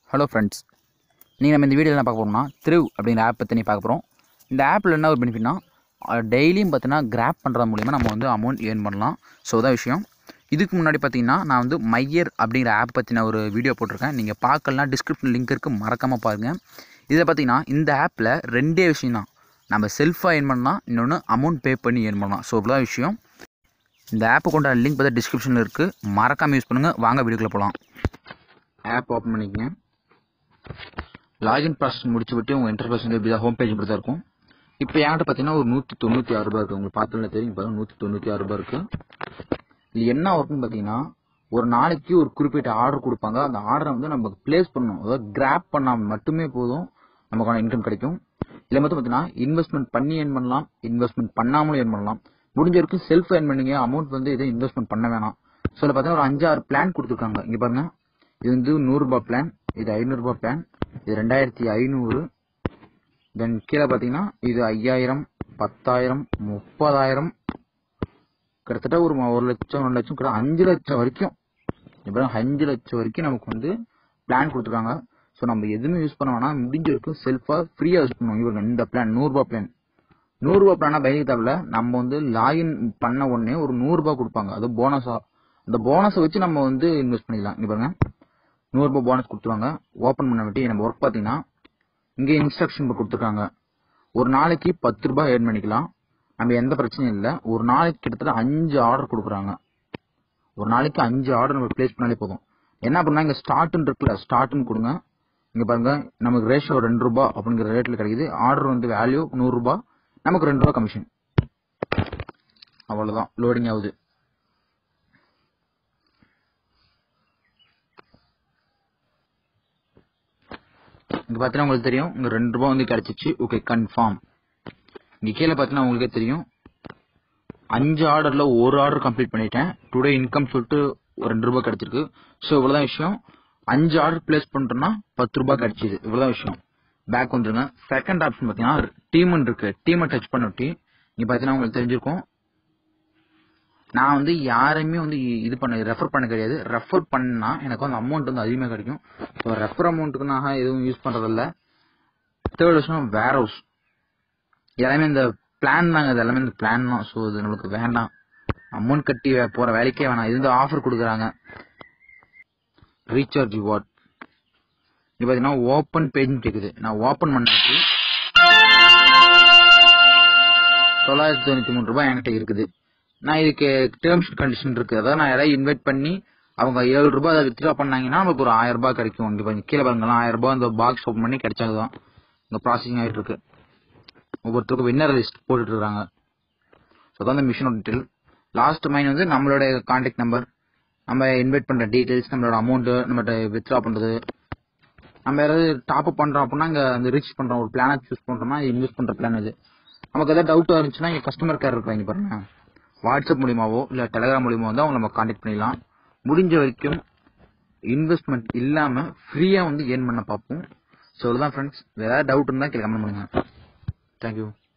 hello friends நீங்கள் நம்ம இந்த வீடியோவில் என்ன பார்க்க போகிறோம்னா த்ரிவ் அப்படிங்கிற ஆப் பற்றி நீ பார்க்க போகிறோம் இந்த ஆப்பில் என்ன ஒரு பெனிஃபிட்னா டெய்லியும் பார்த்தீங்கன்னா கிராப் பண்ணுறது மூலிமா நம்ம வந்து அமௌண்ட் ஏர்ன் பண்ணலாம் ஸோ தான் விஷயம் இதுக்கு முன்னாடி பார்த்தீங்கன்னா நான் வந்து மையர் அப்படிங்கிற ஆப் பற்றின ஒரு வீடியோ போட்டிருக்கேன் நீங்கள் பார்க்கலாம் டிஸ்கிரிப்ஷன் லிங்க் இருக்குது மறக்காமல் பாருங்கள் இதில் பார்த்தீங்கன்னா இந்த ஆப்பில் ரெண்டே விஷயம் தான் நம்ம செல்ஃபாக ஏர்ன் பண்ணலாம் இன்னொன்று அமௌண்ட் பே பண்ணி ஏர்ன் பண்ணலாம் ஸோ இவ்வளோ விஷயம் இந்த ஆப்பு கொண்ட லிங்க் பார்த்தா டிஸ்கிரிப்ஷனில் இருக்குது மறக்காமல் யூஸ் பண்ணுங்கள் வாங்க வீடியோக்குள்ளே போகலாம் ஆப் ஓப்பன் பண்ணிக்கங்க லாகின் ப்ராசஸ் முடிச்சு விட்டு உங்கள் இன்டர்ஃபேஸ் வந்து இப்படி தான் ஹோம் பேஜ் இப்படி தான் இருக்கும் இப்போ என்கிட்ட பார்த்தீங்கன்னா ஒரு நூற்றி தொண்ணூற்றி ஆறு ரூபாய் இருக்குது உங்களுக்கு பார்த்தோம்னா தெரியும் இப்போ நூற்றி தொண்ணூற்றி ஆறு ரூபாய் இருக்குது இது என்ன ஒர்க்குன்னு பார்த்தீங்கன்னா ஒரு நாளைக்கு ஒரு குறிப்பிட்ட ஆர்டர் கொடுப்பாங்க அந்த ஆர்டரை வந்து நம்ம பிளேஸ் பண்ணணும் அதாவது கிராப் பண்ணால் மட்டுமே போதும் நமக்கான இன்கம் கிடைக்கும் இதில் மட்டும் பார்த்தீங்கன்னா இன்வெஸ்ட்மெண்ட் பண்ணி ஏர்ன் பண்ணலாம் இன்வெஸ்ட்மெண்ட் பண்ணாமலும் ஏர்ன் பண்ணலாம் முடிஞ்ச வரைக்கும் செல்ஃப் ஏர்ன் பண்ணுங்க அமௌண்ட் வந்து எதுவும் இன்வெஸ்ட்மெண்ட் பண்ண வேணாம் ஸோ இதில் பார்த்தீங்கன்னா ஒரு அஞ்சாறு பிளான் கொடுத்துருக்காங்க இங்கே பாருங்க இது வந்து நூறுரூபா பிளான் இது ஐநூறுரூபா பிளான் இது ரெண்டாயிரத்தி ஐநூறு தென் கீழே பார்த்தீங்கன்னா இது ஐயாயிரம் பத்தாயிரம் முப்பதாயிரம் கிட்டத்தட்ட ஒரு ம- ஒரு லட்சம் ரெண்டு லட்சம் கிட்ட அஞ்சு லட்சம் வரைக்கும் இப்போ அஞ்சு லட்சம் வரைக்கும் நமக்கு வந்து பிளான் கொடுத்துருக்காங்க ஸோ நம்ம எதுவுமே யூஸ் பண்ண வேணாம் முடிஞ்ச வரைக்கும் செல்ஃபாக ஃப்ரீயாக யூஸ் பண்ணுவோம் இவங்க இந்த பிளான் நூறுரூபா பிளான் நூறுரூபா பிளானா பயணிக்க தேவையில்ல நம்ம வந்து லாகின் பண்ண உடனே ஒரு நூறுரூபா கொடுப்பாங்க அது போனஸா அந்த போனஸை வச்சு நம்ம வந்து இன்வெஸ்ட் பண்ணிக்கலாம் இங்க பாருங்க நூறுரூபா போனஸ் கொடுத்துருவாங்க ஓப்பன் பண்ண விட்டு நம்ம ஒர்க் பார்த்தீங்கன்னா இங்கே இன்ஸ்ட்ரக்ஷன் கொடுத்துருக்காங்க ஒரு நாளைக்கு பத்து ரூபாய் ஏர்ன் பண்ணிக்கலாம் நம்ம எந்த பிரச்சனையும் இல்லை ஒரு நாளைக்கு கிட்டத்தட்ட அஞ்சு ஆர்டர் கொடுக்குறாங்க ஒரு நாளைக்கு அஞ்சு ஆர்டர் நம்ம பிளேஸ் பண்ணாலே போதும் என்ன பண்ணா இங்க ஸ்டார்ட்னு இருக்குல்ல ஸ்டார்ட்னு கொடுங்க இங்க பாருங்க நமக்கு ரேஷியோ ரெண்டு ரூபாய் அப்படிங்கிற ரேட்ல கிடைக்குது ஆர்டர் வந்து வேல்யூ நூறு ரூபாய் நமக்கு ரெண்டு ரூபாய் கமிஷன் அவ்வளவுதான் லோடிங் ஆகுது இங்க பாத்தீங்கன்னா உங்களுக்கு தெரியும் இங்க ரெண்டு ரூபாய் வந்து கிடைச்சிச்சு ஓகே கன்ஃபார்ம் இங்க கீழே பாத்தீங்கன்னா உங்களுக்கே தெரியும் அஞ்சு ஆர்டர்ல ஒரு ஆர்டர் கம்ப்ளீட் பண்ணிட்டேன் டுடே இன்கம் சொல்லிட்டு ஒரு ரெண்டு ரூபாய் கிடைச்சிருக்கு ஸோ இவ்வளவுதான் விஷயம் அஞ்சு ஆர்டர் பிளேஸ் பண்ணிட்டோம்னா பத்து ரூபாய் கிடைச்சிது இவ்வளவுதான் விஷயம் பேக் வந்துருங்க செகண்ட் ஆப்ஷன் பாத்தீங்கன்னா டீம் இருக்கு டீமை டச் பண்ணிட்டு இங்க பாத்தீங்கன்னா உங்களுக்கு தெரிஞ்சிருக்கும் நான் வந்து யாரையுமே வந்து இ- இது பண்ண ரெஃபர் பண்ண கிடையாது ரெஃபர் பண்ணா எனக்கு வந்து அமௌண்ட் வந்து அதிகமாக கிடைக்கும் ஸோ ரெஃபர் அமௌண்ட்டுக்கு நான் எதுவும் யூஸ் பண்றதில்ல தேர்ட் விஷயம் வேர் ஹவுஸ் எல்லாமே இந்த பிளான் தாங்க இது எல்லாமே இந்த பிளான் தான் ஸோ இது நம்மளுக்கு வேண்டாம் அமௌண்ட் கட்டி வே- போற வேலைக்கே வேணாம் இது வந்து ஆஃபர் கொடுக்குறாங்க ரீசார்ஜ் ரிவார்ட் இது பார்த்தீங்கன்னா ஓப்பன் பேஜ் கேக்குது நான் ஓப்பன் பண்ணாச்சு தொள்ளாயிரத்தி தொண்ணூத்தி மூணு ரூபாய் என்கிட்ட இருக்குது நான் இதுக்கு டேர்ம்ஸ் கண்டிஷன் இருக்கு அதாவது நான் யாராவது இன்வைட் பண்ணி அவங்க ஏழு ரூபாய் அதை வித்ட்ரா பண்ணாங்கன்னா நமக்கு ஒரு ஆயிரம் ரூபாய் கிடைக்கும் இங்க பாருங்க கீழே பாருங்களா ஆயிரம் ரூபாய் இந்த பாக்ஸ் ஓப்பன் பண்ணி கிடைச்சாதான் இங்க ப்ராசஸிங் ஆயிட்டு இருக்கு ஒவ்வொருத்தருக்கும் வின்னர் லிஸ்ட் போட்டுட்டு இருக்காங்க ஸோ அதான் இந்த மிஷினோட டீட்டெயில் லாஸ்ட் மைன் வந்து நம்மளோட கான்டாக்ட் நம்பர் நம்ம இன்வைட் பண்ற டீடைல்ஸ் நம்மளோட அமௌண்ட் நம்மகிட்ட வித்ட்ரா பண்றது நம்ம யாராவது டாப் அப் பண்றோம் அப்படின்னா இங்க அந்த ரீச் பண்றோம் ஒரு பிளானை சூஸ் பண்றோம்னா இன்வெஸ்ட் பண்ற பிளான் இது நமக்கு ஏதாவது டவுட் இருந்துச்சுன்னா இங்க கஸ்டமர் கேர் இருப்பாங்க பாருங்க வாட்ஸ்அப் மூலியமாவோ இல்ல டெலிகிராம் மூலியமாவோ தான் அவங்க நம்ம கான்டாக்ட் பண்ணிடலாம் முடிஞ்ச வரைக்கும் இன்வெஸ்ட்மெண்ட் இல்லாம ஃப்ரீயா வந்து ஏர்ன் பண்ண பார்ப்போம் ஸோ இதுதான் ஃப்ரெண்ட்ஸ் வேற ஏதாவது டவுட் இருந்தா கீழே கமெண்ட் பண்ணுங்க தேங்க்யூ